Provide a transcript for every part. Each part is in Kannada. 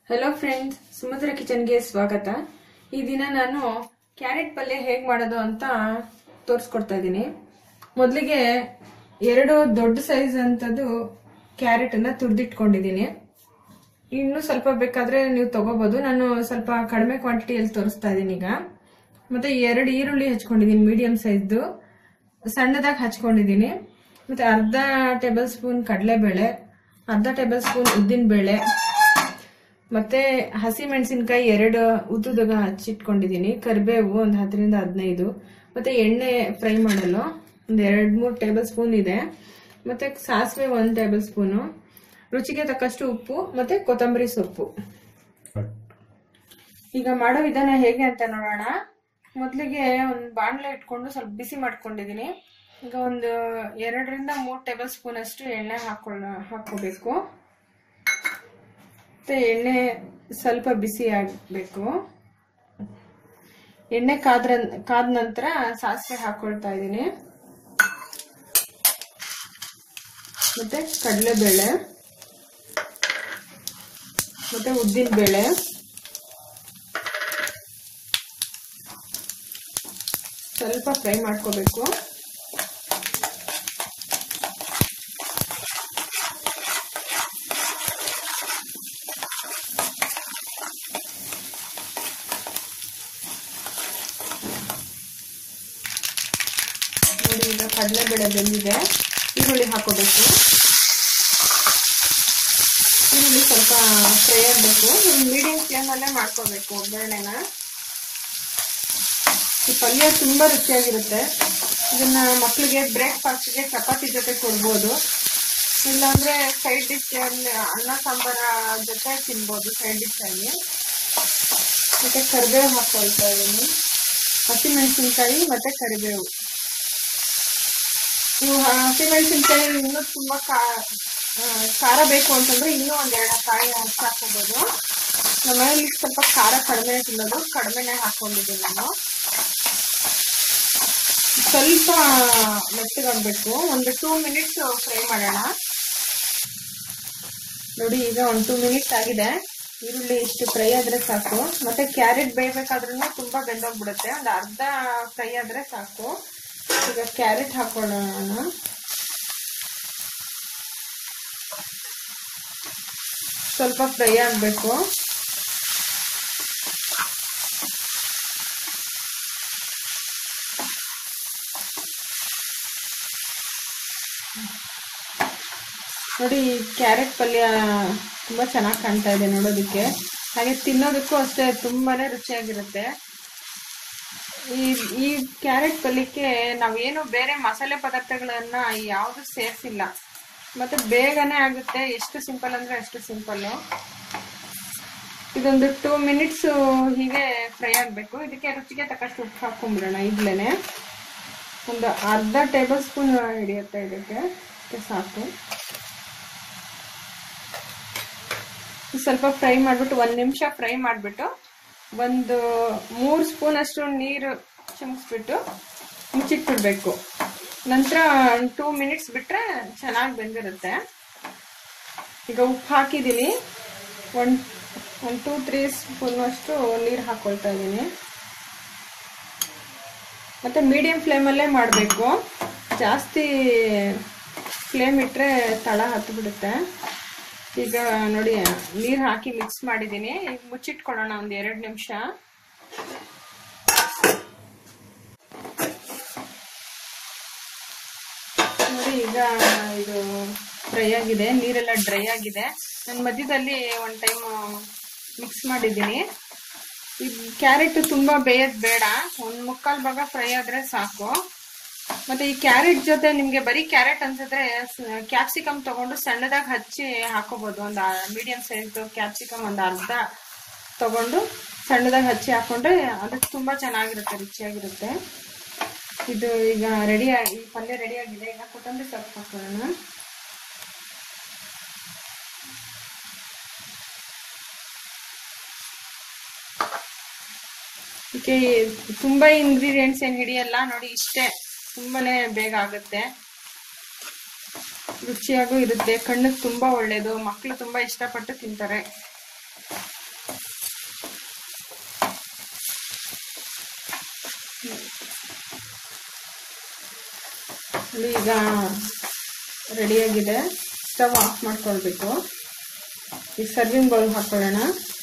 ಹಲೋ ಫ್ರೆಂಡ್ಸ್ ಸುಮಧುರ ಕಿಚನ್ಗೆ ಸ್ವಾಗತ ಈ ದಿನ ನಾನು ಕ್ಯಾರೆಟ್ ಪಲ್ಯ ಹೇಗೆ ಮಾಡೋದು ಅಂತ ತೋರಿಸ್ಕೊಡ್ತಾ ಇದ್ದೀನಿ ಮೊದಲಿಗೆ ಎರಡು ದೊಡ್ಡ ಸೈಜ್ ಅಂತದ್ದು ಕ್ಯಾರೆಟನ್ನು ತುರಿದಿಟ್ಕೊಂಡಿದ್ದೀನಿ ಇನ್ನು ಸ್ವಲ್ಪ ಬೇಕಾದ್ರೆ ನೀವು ತಗೋಬಹುದು ನಾನು ಸ್ವಲ್ಪ ಕಡಿಮೆ ಕ್ವಾಂಟಿಟಿಯಲ್ಲಿ ತೋರಿಸ್ತಾ ಇದ್ದೀನಿ ಈಗ ಮತ್ತೆ ಎರಡು ಈರುಳ್ಳಿ ಹಚ್ಕೊಂಡಿದ್ದೀನಿ ಮೀಡಿಯಂ ಸೈಜ್ದು ಸಣ್ಣದಾಗಿ ಹಚ್ಕೊಂಡಿದ್ದೀನಿ ಮತ್ತೆ ಅರ್ಧ ಟೇಬಲ್ ಸ್ಪೂನ್ ಕಡಲೆಬೇಳೆ ಅರ್ಧ ಟೇಬಲ್ ಸ್ಪೂನ್ ಉದ್ದಿನ ಬೇಳೆ ಮತ್ತೆ ಹಸಿ ಮೆಣಸಿನ್ಕಾಯಿ ಎರಡು ಉದ್ದುದಾಗ ಹಚ್ಚಿಟ್ಕೊಂಡಿದ್ದೀನಿ ಕರಿಬೇವು ಒಂದು ಹತ್ತರಿಂದ ಹದಿನೈದು ಮತ್ತೆ ಎಣ್ಣೆ ಫ್ರೈ ಮಾಡಲು ಒಂದು ಎರಡು ಮೂರು ಟೇಬಲ್ ಸ್ಪೂನ್ ಇದೆ ಮತ್ತೆ ಸಾಸಿವೆ ಒಂದು ಟೇಬಲ್ ಸ್ಪೂನು ರುಚಿಗೆ ತಕ್ಕಷ್ಟು ಉಪ್ಪು ಮತ್ತೆ ಕೊತ್ತಂಬರಿ ಸೊಪ್ಪು ಈಗ ಮಾಡೋ ವಿಧಾನ ಹೇಗೆ ಅಂತ ನೋಡೋಣ ಮೊದಲಿಗೆ ಒಂದು ಬಾಣಲೆ ಇಟ್ಕೊಂಡು ಸ್ವಲ್ಪ ಬಿಸಿ ಮಾಡ್ಕೊಂಡಿದ್ದೀನಿ ಈಗ ಒಂದು ಎರಡರಿಂದ ಮೂರು ಟೇಬಲ್ ಸ್ಪೂನ್ ಅಷ್ಟು ಎಣ್ಣೆ ಹಾಕೊಳ್ಳ ಹಾಕೋಬೇಕು ಮತ್ತೆ ಎಣ್ಣೆ ಸ್ವಲ್ಪ ಬಿಸಿ ಆಗಬೇಕು ಎಣ್ಣೆ ಕಾದ್ರ ಕಾದ ನಂತರ ಸಾಸಿವೆ ಹಾಕೊಳ್ತಾ ಇದ್ದೀನಿ ಮತ್ತೆ ಕಡಲೆಬೇಳೆ ಮತ್ತೆ ಉದ್ದಿನ ಬೇಳೆ ಸ್ವಲ್ಪ ಫ್ರೈ ಮಾಡ್ಕೋಬೇಕು ನೋಡಿ ಈಗ ಕಡಲೆಬೇಳೆ ಬೆಂದಿದೆ ಈರುಳ್ಳಿ ಹಾಕೋಬೇಕು ಈರುಳ್ಳಿ ಸ್ವಲ್ಪ ಫ್ರೈ ಆಗಬೇಕು ಮೀಡಿಯಂ ಫ್ಲೇಮಲ್ಲೇ ಮಾಡ್ಕೋಬೇಕು ಒಗ್ಗರಣೆನ ಈ ಪಲ್ಯ ತುಂಬಾ ರುಚಿಯಾಗಿರುತ್ತೆ ಇದನ್ನ ಮಕ್ಕಳಿಗೆ ಬ್ರೇಕ್ಫಾಸ್ಟ್ಗೆ ಚಪಾತಿ ಜೊತೆ ಕೊಡ್ಬೋದು ಇಲ್ಲಾಂದ್ರೆ ಸೈಡ್ ಡಿಶ್ ಅನ್ನ ಸಾಂಬಾರ ಜೊತೆ ತಿನ್ಬೋದು ಸೈಡ್ ಡಿಶ್ ಆಗಿ ಮತ್ತೆ ಕರಿಬೇವು ಹಾಕೊಳ್ತಾ ಇದ್ದೀನಿ ಹಸಿಮೆಣಸಿನ್ಕಾಯಿ ಮತ್ತೆ ಕರಿಬೇವು ನೀವು ಹಸಿಮೆಣಸಿನ್ಕಾಯಿ ಇನ್ನೂ ತುಂಬಾ ಖಾರ ಬೇಕು ಅಂತಂದ್ರೆ ಇನ್ನೂ ಒಂದೆರಡು ಕಾಯಿ ಹಚ್ಚಿ ಹಾಕೋಬಹುದು ನಮ್ಮ ಮನೇಲಿ ಸ್ವಲ್ಪ ಖಾರ ಕಡಿಮೆ ತಿನ್ನೋದು ಕಡಿಮೆನೆ ಹಾಕೊಂಡಿದ್ದೀನಿ ನಾನು ಸ್ವಲ್ಪ ಮೆತ್ತಗಾಗ್ಬೇಕು ಒಂದು ಟೂ ಮಿನಿಟ್ಸ್ ಫ್ರೈ ಮಾಡೋಣ ನೋಡಿ ಈಗ ಒಂದು ಟೂ ಮಿನಿಟ್ಸ್ ಆಗಿದೆ ಈರುಳ್ಳಿ ಇಷ್ಟು ಫ್ರೈ ಆದ್ರೆ ಸಾಕು ಮತ್ತೆ ಕ್ಯಾರೆಟ್ ಬೇಯಬೇಕಾದ್ರೂ ತುಂಬಾ ಬೆಂದೋಗ್ಬಿಡುತ್ತೆ ಒಂದು ಅರ್ಧ ಫ್ರೈ ಆದ್ರೆ ಸಾಕು ಈಗ ಕ್ಯಾರೆಟ್ ಹಾಕೊಳ್ಳೋಣ ಸ್ವಲ್ಪ ಫ್ರೈ ಆಗಬೇಕು ನೋಡಿ ಕ್ಯಾರೆಟ್ ಪಲ್ಯ ತುಂಬಾ ಚೆನ್ನಾಗಿ ಕಾಣ್ತಾ ಇದೆ ನೋಡೋದಕ್ಕೆ ಹಾಗೆ ತಿನ್ನೋದಕ್ಕೂ ಅಷ್ಟೇ ತುಂಬಾನೇ ರುಚಿಯಾಗಿರುತ್ತೆ ಈ ಈ ಕ್ಯಾರೆಟ್ ಪಲ್ಯಕ್ಕೆ ನಾವೇನು ಬೇರೆ ಮಸಾಲೆ ಪದಾರ್ಥಗಳನ್ನ ಯಾವುದು ಸೇರಿಸಿಲ್ಲ ಮತ್ತೆ ಬೇಗನೆ ಆಗುತ್ತೆ ಎಷ್ಟು ಸಿಂಪಲ್ ಅಂದ್ರೆ ಅಷ್ಟು ಸಿಂಪಲ್ ಇದೊಂದು ಟೂ ಮಿನಿಟ್ಸ್ ಹೀಗೆ ಫ್ರೈ ಆಗಬೇಕು ಇದಕ್ಕೆ ರುಚಿಗೆ ತಕ್ಕಷ್ಟು ಉಪ್ಪು ಹಾಕೊಂಡ್ಬಿಡೋಣ ಇದ್ಲೇನೆ ಒಂದು ಅರ್ಧ ಟೇಬಲ್ ಸ್ಪೂನ್ ಹಿಡಿಯುತ್ತೆ ಇದಕ್ಕೆ ಸಾಕು ಸ್ವಲ್ಪ ಫ್ರೈ ಮಾಡಿಬಿಟ್ಟು ಒಂದು ನಿಮಿಷ ಫ್ರೈ ಮಾಡಿಬಿಟ್ಟು ಒಂದು ಮೂರು ಸ್ಪೂನ್ ಅಷ್ಟು ನೀರು ಚಿಮ್ಸ್ಬಿಟ್ಟು ಮುಚ್ಚಿಟ್ಬಿಡ್ಬೇಕು ನಂತರ ಟೂ ಮಿನಿಟ್ಸ್ ಬಿಟ್ಟರೆ ಚೆನ್ನಾಗಿ ಬೆಂದಿರುತ್ತೆ ಈಗ ಉಪ್ಪು ಹಾಕಿದ್ದೀನಿ ಒನ್ ಒಂದು ಟೂ ತ್ರೀ ಸ್ಪೂನ್ ಅಷ್ಟು ನೀರು ಹಾಕ್ಕೊಳ್ತಾ ಇದ್ದೀನಿ ಮತ್ತು ಮೀಡಿಯಂ ಫ್ಲೇಮಲ್ಲೇ ಮಾಡಬೇಕು ಜಾಸ್ತಿ ಫ್ಲೇಮ್ ಇಟ್ಟರೆ ತಳ ಹತ್ತಿಬಿಡುತ್ತೆ ಈಗ ನೋಡಿ ನೀರು ಹಾಕಿ ಮಿಕ್ಸ್ ಮಾಡಿದ್ದೀನಿ ಈಗ ಮುಚ್ಚಿಟ್ಕೊಳ್ಳೋಣ ಒಂದು ಎರಡು ನಿಮಿಷ ನೋಡಿ ಈಗ ಇದು ಫ್ರೈ ಆಗಿದೆ ನೀರೆಲ್ಲ ಡ್ರೈ ಆಗಿದೆ ನಾನು ಮಧ್ಯದಲ್ಲಿ ಒಂದು ಟೈಮ್ ಮಿಕ್ಸ್ ಮಾಡಿದ್ದೀನಿ ಈ ಕ್ಯಾರೆಟ್ ತುಂಬಾ ಬೇಯೋದು ಬೇಡ ಒಂದು ಮುಕ್ಕಾಲು ಭಾಗ ಫ್ರೈ ಆದ್ರೆ ಸಾಕು ಮತ್ತೆ ಈ ಕ್ಯಾರೆಟ್ ಜೊತೆ ನಿಮ್ಗೆ ಬರೀ ಕ್ಯಾರೆಟ್ ಅನ್ಸಿದ್ರೆ ಕ್ಯಾಪ್ಸಿಕಮ್ ತಗೊಂಡು ಸಣ್ಣದಾಗಿ ಹಚ್ಚಿ ಹಾಕೋಬಹುದು ಒಂದು ಮೀಡಿಯಂ ಸೈಜ್ ಕ್ಯಾಪ್ಸಿಕಮ್ ಒಂದು ಅರ್ಧ ತಗೊಂಡು ಸಣ್ಣದಾಗಿ ಹಚ್ಚಿ ಹಾಕೊಂಡ್ರೆ ಅದಕ್ಕೆ ತುಂಬಾ ಚೆನ್ನಾಗಿರುತ್ತೆ ರುಚಿಯಾಗಿರುತ್ತೆ ಇದು ಈಗ ರೆಡಿ ಈ ಪಲ್ಯ ರೆಡಿ ಆಗಿದೆ ಈಗ ಕೊತ್ತಂಬರಿ ಸೊಪ್ಪು ಹಾಕೊಳ್ಳೋಣ ಇದಕ್ಕೆ ತುಂಬಾ ಇಂಗ್ರೀಡಿಯೆಂಟ್ಸ್ ಏನ್ ಹಿಡಿಯಲ್ಲ ನೋಡಿ ಇಷ್ಟೇ ತುಂಬಾನೇ ಬೇಗ ಆಗುತ್ತೆ ರುಚಿಯಾಗೂ ಇರುತ್ತೆ ಕಣ್ಣಿಗೆ ತುಂಬಾ ಒಳ್ಳೇದು ಮಕ್ಕಳು ತುಂಬಾ ಇಷ್ಟಪಟ್ಟು ತಿಂತಾರೆ ನೋಡಿ ಈಗ ರೆಡಿಯಾಗಿದೆ ಸ್ಟವ್ ಆಫ್ ಮಾಡ್ಕೊಳ್ಬೇಕು ಈಗ ಸರ್ವಿಂಗ್ ಬೌಲ್ ಹಾಕೊಳ್ಳೋಣ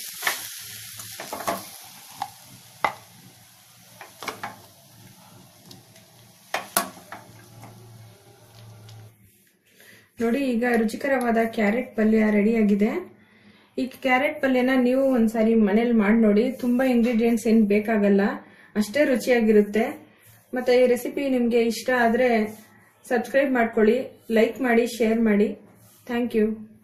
ನೋಡಿ ಈಗ ರುಚಿಕರವಾದ ಕ್ಯಾರೆಟ್ ಪಲ್ಯ ರೆಡಿಯಾಗಿದೆ ಈ ಕ್ಯಾರೆಟ್ ಪಲ್ಯನ ನೀವು ಒಂದ್ಸಾರಿ ಮನೇಲಿ ಮಾಡಿ ನೋಡಿ ತುಂಬಾ ಇಂಗ್ರೀಡಿಯೆಂಟ್ಸ್ ಏನ್ ಬೇಕಾಗಲ್ಲ ಅಷ್ಟೇ ರುಚಿಯಾಗಿರುತ್ತೆ ಮತ್ತೆ ಈ ರೆಸಿಪಿ ನಿಮ್ಗೆ ಇಷ್ಟ ಆದ್ರೆ ಸಬ್ಸ್ಕ್ರೈಬ್ ಮಾಡ್ಕೊಳ್ಳಿ ಲೈಕ್ ಮಾಡಿ ಶೇರ್ ಮಾಡಿ ಥ್ಯಾಂಕ್ ಯು